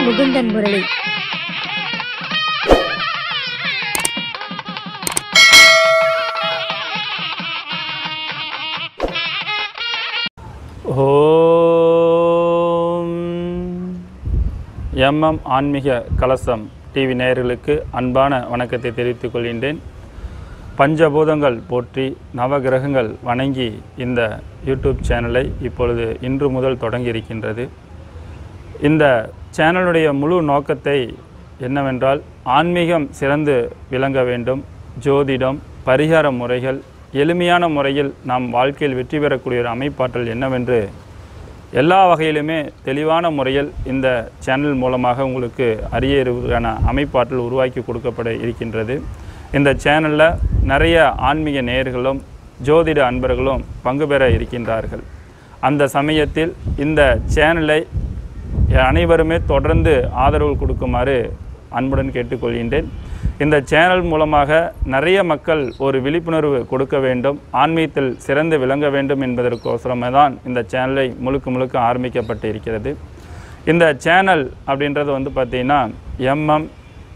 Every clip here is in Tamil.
முகுந்தன் முரளி ஓம் எம்எம் ஆன்மீக கலசம் டிவி நேயர்களுக்கு அன்பான வணக்கத்தை தெரிவித்துக் கொள்கின்றேன் பஞ்சபூதங்கள் போற்றி நவகிரகங்கள் வணங்கி இந்த யூடியூப் சேனலை இப்பொழுது இன்று முதல் தொடங்கி இருக்கின்றது இந்த சேனலுடைய முழு நோக்கத்தை என்னவென்றால் ஆன்மீகம் சிறந்து விளங்க வேண்டும் ஜோதிடம் பரிகார முறைகள் எளிமையான முறையில் நாம் வாழ்க்கையில் வெற்றி பெறக்கூடிய ஒரு அமைப்பாற்றல் என்னவென்று எல்லா வகையிலுமே தெளிவான முறையில் இந்த சேனல் மூலமாக உங்களுக்கு அறியறதுக்கான அமைப்பாற்றல் உருவாக்கி கொடுக்கப்பட இருக்கின்றது இந்த சேனலில் நிறைய ஆன்மீக நேயர்களும் ஜோதிட அன்பர்களும் பங்கு பெற இருக்கின்றார்கள் அந்த சமயத்தில் இந்த சேனலை அனைவருமே தொடர்ந்து ஆதரவு கொடுக்குமாறு அன்புடன் கேட்டுக்கொள்கின்றேன் இந்த சேனல் மூலமாக நிறைய மக்கள் ஒரு விழிப்புணர்வு கொடுக்க வேண்டும் ஆன்மீகத்தில் சிறந்து விளங்க வேண்டும் என்பதற்கோசரமே தான் இந்த சேனலை முழுக்க முழுக்க ஆரம்பிக்கப்பட்டு இருக்கிறது இந்த சேனல் அப்படின்றது வந்து பார்த்திங்கன்னா எம்எம்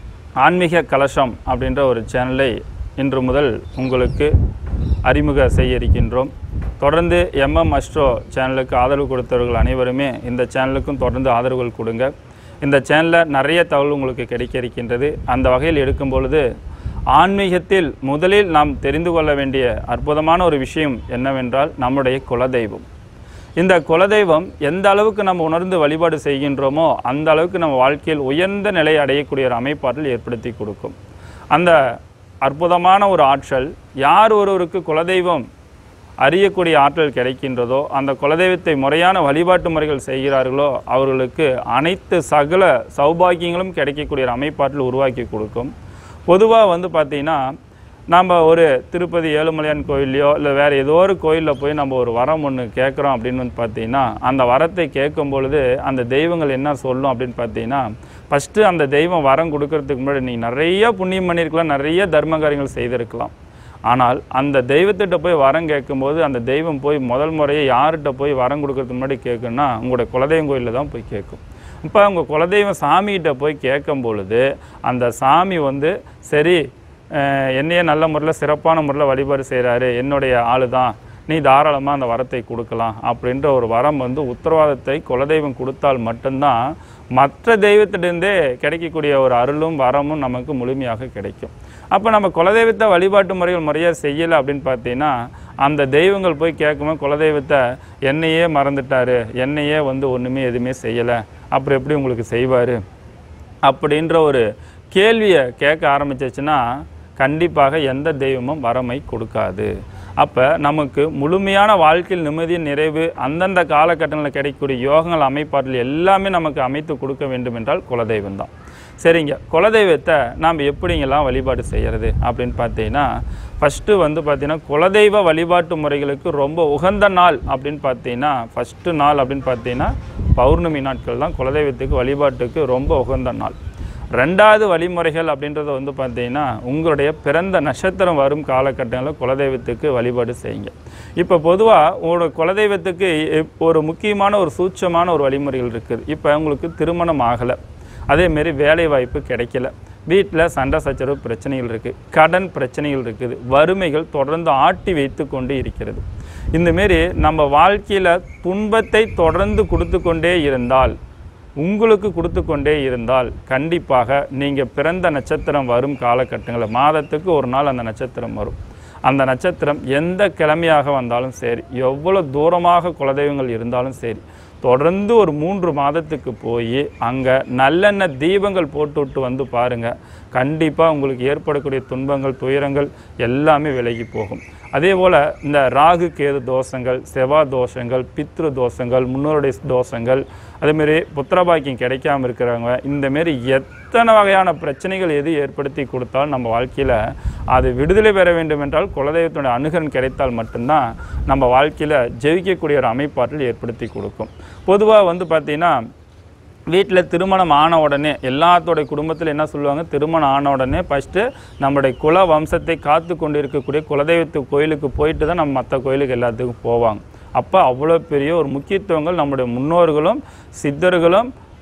ஆன்மீக கலசம் அப்படின்ற ஒரு சேனலை இன்று முதல் உங்களுக்கு அறிமுக செய்ய இருக்கின்றோம் தொடர்ந்து எம்எம் அஸ்ட்ரோ சேனலுக்கு ஆதரவு கொடுத்தவர்கள் அனைவருமே இந்த சேனலுக்கும் தொடர்ந்து ஆதரவுகள் கொடுங்க இந்த சேனலில் நிறைய தகவல் உங்களுக்கு கிடைக்க இருக்கின்றது அந்த வகையில் எடுக்கும் பொழுது ஆன்மீகத்தில் முதலில் நாம் தெரிந்து கொள்ள வேண்டிய அற்புதமான ஒரு விஷயம் என்னவென்றால் நம்முடைய குலதெய்வம் இந்த குலதெய்வம் எந்த அளவுக்கு நம்ம உணர்ந்து வழிபாடு செய்கின்றோமோ அந்த அளவுக்கு நம்ம வாழ்க்கையில் உயர்ந்த நிலை அடையக்கூடிய ஒரு அமைப்பாற்றல் ஏற்படுத்தி கொடுக்கும் அந்த அற்புதமான ஒரு ஆற்றல் யார் ஒருவருக்கு குலதெய்வம் அறியக்கூடிய ஆற்றல் கிடைக்கின்றதோ அந்த குலதெய்வத்தை முறையான வழிபாட்டு முறைகள் செய்கிறார்களோ அவர்களுக்கு அனைத்து சகல சௌபாகியங்களும் கிடைக்கக்கூடிய ஒரு அமைப்பாற்றல் உருவாக்கி கொடுக்கும் பொதுவாக வந்து பார்த்திங்கன்னா நம்ம ஒரு திருப்பதி ஏழுமலையான் கோயில்லையோ இல்லை வேறு ஏதோ ஒரு கோயிலில் போய் நம்ம ஒரு வரம் ஒன்று கேட்குறோம் அப்படின்னு வந்து பார்த்தீங்கன்னா அந்த வரத்தை கேட்கும் பொழுது அந்த தெய்வங்கள் என்ன சொல்லும் அப்படின்னு பார்த்தீங்கன்னா ஃபஸ்ட்டு அந்த தெய்வம் வரம் கொடுக்கறதுக்கு முன்னாடி நீங்கள் நிறைய புண்ணியம் பண்ணியிருக்கலாம் நிறைய தர்ம காரியங்கள் செய்திருக்கலாம் ஆனால் அந்த தெய்வத்திட்ட போய் வரம் கேட்கும்போது அந்த தெய்வம் போய் முதல் முறையே யார்கிட்ட போய் வரம் கொடுக்கறதுக்கு முன்னாடி கேட்குன்னா உங்களுடைய குலதெய்வம் கோயிலில் தான் போய் கேட்கும் இப்போ உங்கள் குலதெய்வம் சாமிகிட்ட போய் கேட்கும் பொழுது அந்த சாமி வந்து சரி அஹ், என்னையே நல்ல முறையில் சிறப்பான முறையில் வழிபாடு செய்கிறாரு என்னுடைய ஆளு தான் நீ தாராளமாக அந்த வரத்தை கொடுக்கலாம் அப்படின்ற ஒரு வரம் வந்து உத்தரவாதத்தை குலதெய்வம் கொடுத்தால் மட்டும்தான் மற்ற தெய்வத்திலிருந்தே கிடைக்கக்கூடிய ஒரு அருளும் வரமும் நமக்கு முழுமையாக கிடைக்கும் அப்போ நம்ம குலதெய்வத்தை வழிபாட்டு முறைகள் முறையாக செய்யலை அப்படின்னு பார்த்தீங்கன்னா அந்த தெய்வங்கள் போய் கேட்கும்போது குலதெய்வத்தை என்னையே மறந்துட்டாரு என்னையே வந்து ஒன்றுமே எதுவுமே செய்யலை அப்புறம் எப்படி உங்களுக்கு செய்வார் அப்படின்ற ஒரு கேள்வியை கேட்க ஆரம்பிச்சிச்சுன்னா கண்டிப்பாக எந்த தெய்வமும் வரமை கொடுக்காது அப்போ நமக்கு முழுமையான வாழ்க்கையில் நிம்மதியின் நிறைவு அந்தந்த காலகட்டங்களில் கிடைக்கக்கூடிய யோகங்கள் அமைப்பாற்றல் எல்லாமே நமக்கு அமைத்து கொடுக்க வேண்டும் என்றால் குலதெய்வம் தான் சரிங்க குலதெய்வத்தை நாம் எப்படிங்கெல்லாம் வழிபாடு செய்கிறது அப்படின்னு பார்த்தீங்கன்னா ஃபஸ்ட்டு வந்து பார்த்தீங்கன்னா குலதெய்வ வழிபாட்டு முறைகளுக்கு ரொம்ப உகந்த நாள் அப்படின்னு பார்த்தீங்கன்னா ஃபஸ்ட்டு நாள் அப்படின்னு பார்த்தீங்கன்னா பௌர்ணமி நாட்கள் தான் குலதெய்வத்துக்கு வழிபாட்டுக்கு ரொம்ப உகந்த நாள் ரெண்டாவது வழிமுறைகள் அப்படின்றத வந்து பார்த்தீங்கன்னா உங்களுடைய பிறந்த நட்சத்திரம் வரும் காலகட்டங்களில் குலதெய்வத்துக்கு வழிபாடு செய்யுங்க இப்போ பொதுவாக உங்களோட குலதெய்வத்துக்கு இப்- ஒரு முக்கியமான ஒரு சூட்சமான ஒரு வழிமுறைகள் இருக்குது இப்போ உங்களுக்கு திருமணம் ஆகலை அதேமாரி வேலை வாய்ப்பு கிடைக்கல வீட்டில் சண்டை சச்சரவு பிரச்சனைகள் இருக்குது கடன் பிரச்சனைகள் இருக்குது வறுமைகள் தொடர்ந்து ஆட்டி வைத்து கொண்டு இருக்கிறது இந்தமாரி நம்ம வாழ்க்கையில் துன்பத்தை தொடர்ந்து கொடுத்து கொண்டே இருந்தால் உங்களுக்கு கொடுத்து கொண்டே இருந்தால் கண்டிப்பாக நீங்கள் பிறந்த நட்சத்திரம் வரும் காலகட்டங்களில் மாதத்துக்கு ஒரு நாள் அந்த நட்சத்திரம் வரும் அந்த நட்சத்திரம் எந்த கிழமையாக வந்தாலும் சரி எவ்வளோ தூரமாக குலதெய்வங்கள் இருந்தாலும் சரி தொடர்ந்து ஒரு மூன்று மாதத்துக்கு போய் அங்கே நல்லெண்ணெய் தீபங்கள் போட்டுவிட்டு வந்து பாருங்கள் கண்டிப்பாக உங்களுக்கு ஏற்படக்கூடிய துன்பங்கள் துயரங்கள் எல்லாமே விலகி போகும் அதே போல் இந்த ராகு கேது தோஷங்கள் செவ்வாய் தோஷங்கள் பித்ரு தோஷங்கள் முன்னோருடைய தோஷங்கள் அதேமாரி புத்திரபாக்கியம் கிடைக்காம இருக்கிறவங்க இந்தமாரி எத்தனை வகையான பிரச்சனைகள் எது ஏற்படுத்தி கொடுத்தாலும் நம்ம வாழ்க்கையில் அது விடுதலை பெற வேண்டும் என்றால் குலதெய்வத்தினுடைய அணுகன் கிடைத்தால் மட்டும்தான் நம்ம வாழ்க்கையில் ஜெயிக்கக்கூடிய ஒரு அமைப்பாற்றல் ஏற்படுத்தி கொடுக்கும் பொதுவாக வந்து பார்த்திங்கன்னா வீட்டில் திருமணம் ஆன உடனே எல்லாத்தோடைய குடும்பத்தில் என்ன சொல்லுவாங்க திருமணம் ஆன உடனே ஃபஸ்ட்டு நம்முடைய குல வம்சத்தை காத்து கொண்டு இருக்கக்கூடிய குலதெய்வத்து கோயிலுக்கு போயிட்டு தான் நம்ம மற்ற கோயிலுக்கு எல்லாத்துக்கும் போவாங்க அப்போ அவ்வளோ பெரிய ஒரு முக்கியத்துவங்கள் நம்முடைய முன்னோர்களும் சித்தர்களும்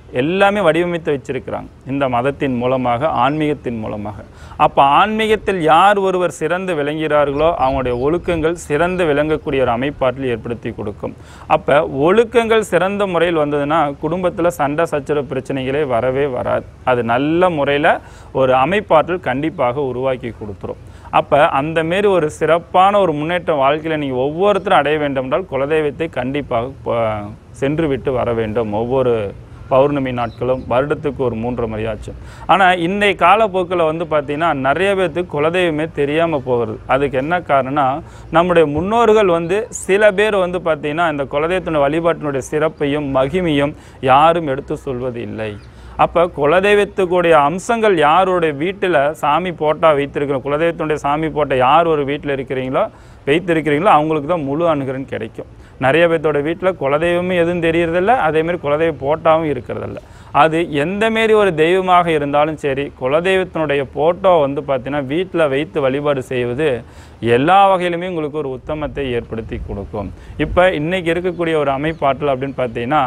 எல்லாமே வடிவமைத்து வச்சிருக்கிறாங்க இந்த மதத்தின் மூலமாக ஆன்மீகத்தின் மூலமாக அப்போ ஆன்மீகத்தில் யார் ஒருவர் சிறந்து விளங்குகிறார்களோ அவங்களுடைய ஒழுக்கங்கள் சிறந்து விளங்கக்கூடிய ஒரு அமைப்பாற்றல் ஏற்படுத்தி கொடுக்கும் அப்போ ஒழுக்கங்கள் சிறந்த முறையில் வந்ததுன்னா குடும்பத்தில் சண்டை சச்சரவு பிரச்சனைகளே வரவே வராது அது நல்ல முறையில் ஒரு அமைப்பாற்றல் கண்டிப்பாக உருவாக்கி கொடுத்துரும் அப்போ அந்த மாரி ஒரு சிறப்பான ஒரு முன்னேற்றம் வாழ்க்கையில் நீங்கள் ஒவ்வொருத்தரும் அடைய வேண்டும் என்றால் குலதெய்வத்தை கண்டிப்பாக ப- சென்று விட்டு வர வேண்டும் ஒவ்வொரு பௌர்ணமி நாட்களும் வருடத்துக்கு ஒரு மூன்று முறையாச்சும் ஆனால் இன்றைய காலப்போக்கில் வந்து பார்த்திங்கன்னா நிறைய பேர்த்துக்கு குலதெய்வமே தெரியாமல் போகிறது அதுக்கு என்ன காரணம்னா நம்முடைய முன்னோர்கள் வந்து சில பேர் வந்து பார்த்திங்கன்னா இந்த குலதெய்வத்தினுடைய வழிபாட்டினுடைய சிறப்பையும் மகிமையும் யாரும் எடுத்து சொல்வது இல்லை அப்போ குலதெய்வத்துக்குடைய அம்சங்கள் யாருடைய வீட்டில் சாமி போட்டா வைத்திருக்கிறோம் குலதெய்வத்தினுடைய சாமி போட்ட யார் ஒரு வீட்டில் இருக்கிறீங்களோ வைத்திருக்கிறீங்களோ அவங்களுக்கு தான் முழு அனுகிரகம் கிடைக்கும் நிறைய பேர்த்தோட வீட்டில் குலதெய்வமும் எதுவும் தெரியறதில்ல அதேமாரி குலதெய்வ போட்டாவும் இருக்கிறதில்ல அது எந்த மாரி ஒரு தெய்வமாக இருந்தாலும் சரி குலதெய்வத்தினுடைய போட்டோ வந்து பார்த்தீங்கன்னா வீட்டில் வைத்து வழிபாடு செய்வது எல்லா வகையிலுமே உங்களுக்கு ஒரு உத்தமத்தை ஏற்படுத்தி கொடுக்கும் இப்போ இன்னைக்கு இருக்கக்கூடிய ஒரு அமைப்பாற்றல் அப்படின்னு பார்த்தீங்கன்னா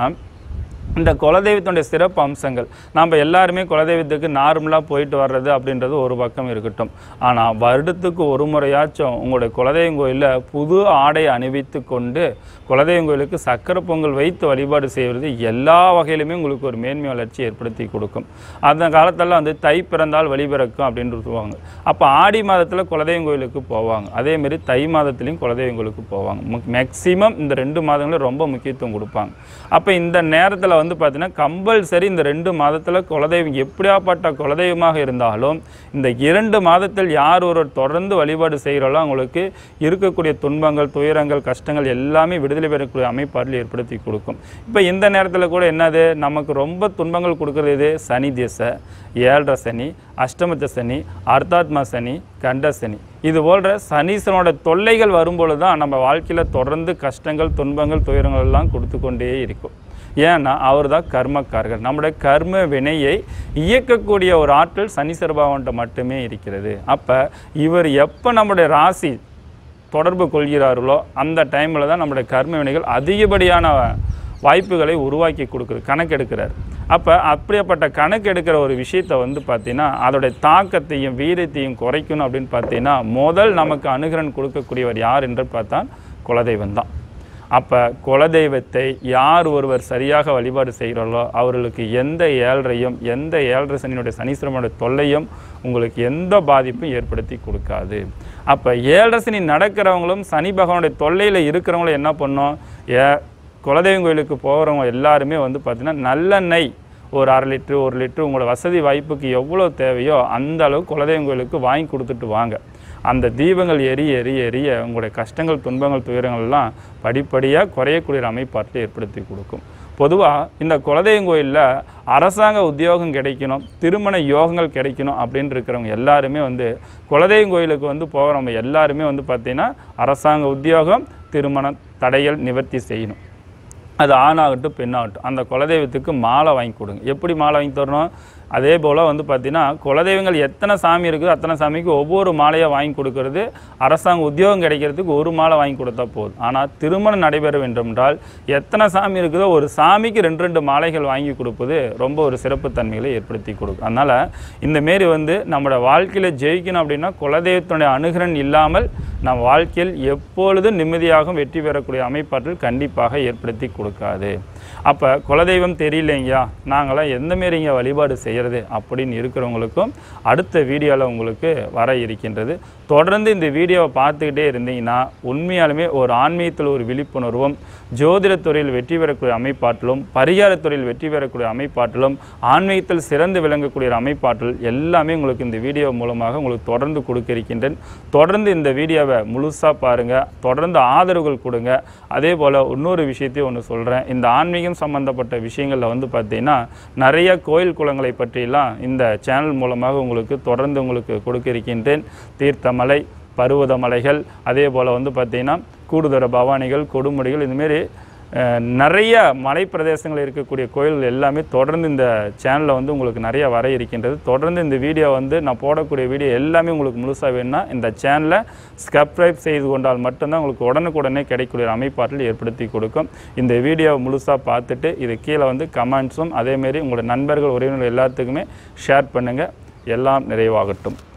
இந்த குலதெய்வத்தினுடைய சிறப்பு அம்சங்கள் நம்ம எல்லாருமே குலதெய்வத்துக்கு நார்மலாக போயிட்டு வர்றது அப்படின்றது ஒரு பக்கம் இருக்கட்டும் ஆனால் வருடத்துக்கு ஒரு முறையாச்சும் உங்களுடைய குலதெய்வம் கோயிலில் புது ஆடை அணிவித்து கொண்டு குலதெய்வம் கோயிலுக்கு சக்கரை பொங்கல் வைத்து வழிபாடு செய்வது எல்லா வகையிலுமே உங்களுக்கு ஒரு மேன்மை வளர்ச்சி ஏற்படுத்தி கொடுக்கும் அந்த காலத்தில் வந்து தை பிறந்தால் வழி பிறக்கும் அப்படின்னு சொல்லுவாங்க அப்போ ஆடி மாதத்தில் குலதெய்வம் கோயிலுக்கு போவாங்க அதேமாரி தை மாதத்துலேயும் குலதெய்வம் கோயிலுக்கு போவாங்க மேக்சிமம் இந்த ரெண்டு மாதங்களும் ரொம்ப முக்கியத்துவம் கொடுப்பாங்க அப்போ இந்த நேரத்தில் வந்து பார்த்தீங்கன்னா கம்பல்சரி இந்த ரெண்டு மாதத்தில் குலதெய்வம் எப்படியாப்பட்ட குலதெய்வமாக இருந்தாலும் இந்த இரண்டு மாதத்தில் யார் ஒருவர் தொடர்ந்து வழிபாடு செய்கிறாலோ அவங்களுக்கு இருக்கக்கூடிய துன்பங்கள் துயரங்கள் கஷ்டங்கள் எல்லாமே விடுதலை பெறக்கூடிய அமைப்பாட்டில் ஏற்படுத்தி கொடுக்கும் இப்போ இந்த நேரத்தில் கூட என்னது நமக்கு ரொம்ப துன்பங்கள் கொடுக்கறது எது சனி திசை ஏழரை சனி அஷ்டமத்த சனி அர்த்தாத்மா சனி கண்ட சனி இது போன்ற சனீஸ்வரனோட தொல்லைகள் வரும்பொழுது தான் நம்ம வாழ்க்கையில் தொடர்ந்து கஷ்டங்கள் துன்பங்கள் துயரங்கள் எல்லாம் கொடுத்து கொண்டே இருக்கும் ஏன்னா அவர் தான் கர்மக்காரகர் நம்முடைய கர்ம வினையை இயக்கக்கூடிய ஒரு ஆற்றல் சனீஸ்வர பகவான்கிட்ட மட்டுமே இருக்கிறது அப்போ இவர் எப்போ நம்முடைய ராசி தொடர்பு கொள்கிறார்களோ அந்த டைமில் தான் நம்முடைய கர்ம வினைகள் அதிகப்படியான வாய்ப்புகளை உருவாக்கி கொடுக்குறது கணக்கெடுக்கிறார் அப்போ அப்படியாப்பட்ட கணக்கெடுக்கிற ஒரு விஷயத்தை வந்து பார்த்தீங்கன்னா அதோடைய தாக்கத்தையும் வீரத்தையும் குறைக்கணும் அப்படின்னு பார்த்தீங்கன்னா முதல் நமக்கு அனுகிரன் கொடுக்கக்கூடியவர் யார் என்று பார்த்தா குலதெய்வம் தான் அப்போ குலதெய்வத்தை யார் ஒருவர் சரியாக வழிபாடு செய்கிறார்களோ அவர்களுக்கு எந்த ஏழ்றையும் எந்த ஏழரை சனியினுடைய சனீஸ்வரனுடைய தொல்லையும் உங்களுக்கு எந்த பாதிப்பும் ஏற்படுத்தி கொடுக்காது அப்போ ஏழரை சனி நடக்கிறவங்களும் சனி பகவானுடைய தொல்லையில் இருக்கிறவங்களும் என்ன பண்ணோம் ஏ குலதெய்வம் கோயிலுக்கு போகிறவங்க எல்லாருமே வந்து பார்த்திங்கன்னா நல்லெண்ணெய் ஒரு அரை லிட்ரு ஒரு லிட்ரு உங்களோட வசதி வாய்ப்புக்கு எவ்வளோ தேவையோ அந்த அளவுக்கு குலதெய்வம் கோயிலுக்கு வாங்கி கொடுத்துட்டு வாங்க அந்த தீபங்கள் எரிய எரிய எரிய உங்களுடைய கஷ்டங்கள் துன்பங்கள் துயரங்கள் எல்லாம் படிப்படியாக குறையக்கூடிய ஒரு அமைப்பாற்றலை ஏற்படுத்தி கொடுக்கும் பொதுவாக இந்த குலதெய்வம் கோயிலில் அரசாங்க உத்தியோகம் கிடைக்கணும் திருமண யோகங்கள் கிடைக்கணும் அப்படின்னு இருக்கிறவங்க எல்லாருமே வந்து குலதெய்வம் கோயிலுக்கு வந்து போகிறவங்க எல்லாருமே வந்து பார்த்திங்கன்னா அரசாங்க உத்தியோகம் திருமண தடைகள் நிவர்த்தி செய்யணும் அது ஆணாகட்டும் பெண்ணாகட்டும் அந்த குலதெய்வத்துக்கு மாலை வாங்கி கொடுங்க எப்படி மாலை வாங்கி தரணும் அதே போல் வந்து பார்த்தீங்கன்னா குலதெய்வங்கள் எத்தனை சாமி இருக்குதோ அத்தனை சாமிக்கு ஒவ்வொரு மாலையாக வாங்கி கொடுக்கறது அரசாங்க உத்தியோகம் கிடைக்கிறதுக்கு ஒரு மாலை வாங்கி கொடுத்தா போதும் ஆனால் திருமணம் நடைபெற வேண்டும் என்றால் எத்தனை சாமி இருக்குதோ ஒரு சாமிக்கு ரெண்டு ரெண்டு மாலைகள் வாங்கி கொடுப்பது ரொம்ப ஒரு சிறப்பு தன்மைகளை ஏற்படுத்தி கொடுக்கும் அதனால் இந்த மாரி வந்து நம்மளோட வாழ்க்கையில் ஜெயிக்கணும் அப்படின்னா குலதெய்வத்தினுடைய அனுகிரன் இல்லாமல் நம் வாழ்க்கையில் எப்பொழுதும் நிம்மதியாகவும் வெற்றி பெறக்கூடிய அமைப்பாற்றல் கண்டிப்பாக ஏற்படுத்தி கொடுக்காது அப்போ குலதெய்வம் தெரியலைங்கய்யா நாங்களாம் எந்த மாரிங்க வழிபாடு செய்கிறது அப்படின்னு இருக்கிறவங்களுக்கும் அடுத்த வீடியோவில் உங்களுக்கு வர இருக்கின்றது தொடர்ந்து இந்த வீடியோவை பார்த்துக்கிட்டே இருந்தீங்கன்னா உண்மையாலுமே ஒரு ஆன்மீகத்தில் ஒரு விழிப்புணர்வும் ஜோதிடத் துறையில் வெற்றி பெறக்கூடிய அமைப்பாற்றலும் பரிகாரத் துறையில் வெற்றி பெறக்கூடிய அமைப்பாற்றலும் ஆன்மீகத்தில் சிறந்து விளங்கக்கூடிய ஒரு அமைப்பாற்றல் எல்லாமே உங்களுக்கு இந்த வீடியோ மூலமாக உங்களுக்கு தொடர்ந்து கொடுக்க இருக்கின்றேன் தொடர்ந்து இந்த வீடியோவை முழுசாக பாருங்கள் தொடர்ந்து ஆதரவுகள் கொடுங்க அதே போல் இன்னொரு விஷயத்தையும் ஒன்று சொல்கிறேன் இந்த ஆன்மீகம் சம்பந்தப்பட்ட விஷயங்களில் வந்து பார்த்தீங்கன்னா நிறைய கோயில் குளங்களை பற்றியெல்லாம் இந்த சேனல் மூலமாக உங்களுக்கு தொடர்ந்து உங்களுக்கு கொடுக்க இருக்கின்றேன் தீர்த்தமலை பருவத மலைகள் அதே போல் வந்து பார்த்தீங்கன்னா கூடுதர பவானிகள் கொடுமுடிகள் இதுமாரி அஹ், நிறைய மலை பிரதேசங்களில் இருக்கக்கூடிய கோயில்கள் எல்லாமே தொடர்ந்து இந்த சேனலில் வந்து உங்களுக்கு நிறைய வர இருக்கின்றது தொடர்ந்து இந்த வீடியோ வந்து நான் போடக்கூடிய வீடியோ எல்லாமே உங்களுக்கு முழுசாக வேணும்னா இந்த சேனலை சப்ஸ்கிரைப் செய்து கொண்டால் மட்டும்தான் உங்களுக்கு உடனுக்குடனே கிடைக்கக்கூடிய ஒரு அமைப்பாற்றல் ஏற்படுத்தி கொடுக்கும் இந்த வீடியோவை முழுசாக பார்த்துட்டு இது கீழே வந்து கமெண்ட்ஸும் அதேமாரி உங்களோட நண்பர்கள் உறவினர்கள் எல்லாத்துக்குமே ஷேர் பண்ணுங்கள் எல்லாம் நிறைவாகட்டும்